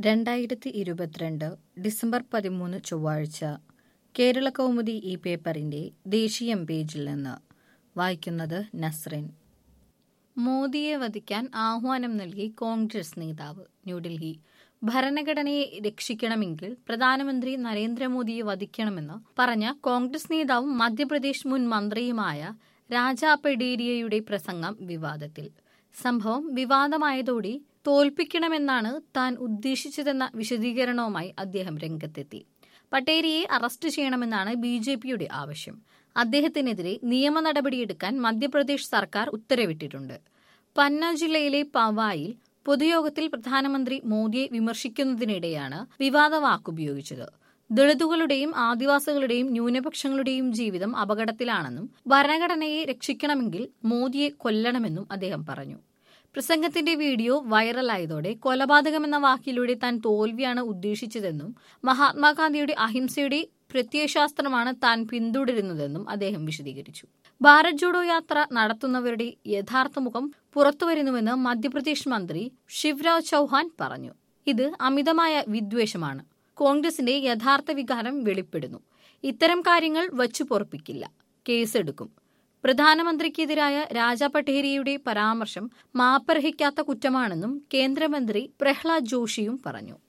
രണ്ടായിരത്തി ഇരുപത്തിരണ്ട് ഡിസംബർ പതിമൂന്ന് ചൊവ്വാഴ്ച കേരള കൗമുദി ഈ പേപ്പറിന്റെ ദേശീയം പേജിൽ നിന്ന് വായിക്കുന്നത് നസ്റിൻ മോദിയെ വധിക്കാൻ ആഹ്വാനം നൽകി കോൺഗ്രസ് നേതാവ് ന്യൂഡൽഹി ഭരണഘടനയെ രക്ഷിക്കണമെങ്കിൽ പ്രധാനമന്ത്രി നരേന്ദ്രമോദിയെ വധിക്കണമെന്ന് പറഞ്ഞ കോൺഗ്രസ് നേതാവും മധ്യപ്രദേശ് മുൻ മന്ത്രിയുമായ രാജാ പെഡേരിയയുടെ പ്രസംഗം വിവാദത്തിൽ സംഭവം വിവാദമായതോടെ തോൽപ്പിക്കണമെന്നാണ് താൻ ഉദ്ദേശിച്ചതെന്ന വിശദീകരണവുമായി അദ്ദേഹം രംഗത്തെത്തി പട്ടേരിയെ അറസ്റ്റ് ചെയ്യണമെന്നാണ് ബി ജെ പിയുടെ ആവശ്യം അദ്ദേഹത്തിനെതിരെ നിയമ നടപടിയെടുക്കാൻ മധ്യപ്രദേശ് സർക്കാർ ഉത്തരവിട്ടിട്ടുണ്ട് പന്ന ജില്ലയിലെ പവായിൽ പൊതുയോഗത്തിൽ പ്രധാനമന്ത്രി മോദിയെ വിമർശിക്കുന്നതിനിടെയാണ് വിവാദ വാക്കുപയോഗിച്ചത് ദളിതുകളുടെയും ആദിവാസികളുടെയും ന്യൂനപക്ഷങ്ങളുടെയും ജീവിതം അപകടത്തിലാണെന്നും ഭരണഘടനയെ രക്ഷിക്കണമെങ്കിൽ മോദിയെ കൊല്ലണമെന്നും അദ്ദേഹം പറഞ്ഞു പ്രസംഗത്തിന്റെ വീഡിയോ വൈറലായതോടെ കൊലപാതകമെന്ന വാക്കിലൂടെ താൻ തോൽവിയാണ് ഉദ്ദേശിച്ചതെന്നും മഹാത്മാഗാന്ധിയുടെ അഹിംസയുടെ പ്രത്യയശാസ്ത്രമാണ് താൻ പിന്തുടരുന്നതെന്നും അദ്ദേഹം വിശദീകരിച്ചു ഭാരത് ജോഡോ യാത്ര നടത്തുന്നവരുടെ യഥാർത്ഥ മുഖം പുറത്തുവരുന്നുവെന്ന് മധ്യപ്രദേശ് മന്ത്രി ശിവരാജ് ചൌഹാൻ പറഞ്ഞു ഇത് അമിതമായ വിദ്വേഷമാണ് കോൺഗ്രസിന്റെ യഥാർത്ഥ വികാരം വെളിപ്പെടുന്നു ഇത്തരം കാര്യങ്ങൾ വച്ചു പൊറപ്പിക്കില്ല കേസെടുക്കും പ്രധാനമന്ത്രിക്കെതിരായ രാജ പട്ടേരിയുടെ പരാമർശം മാപ്പർഹിക്കാത്ത കുറ്റമാണെന്നും കേന്ദ്രമന്ത്രി പ്രഹ്ലാദ് ജോഷിയും പറഞ്ഞു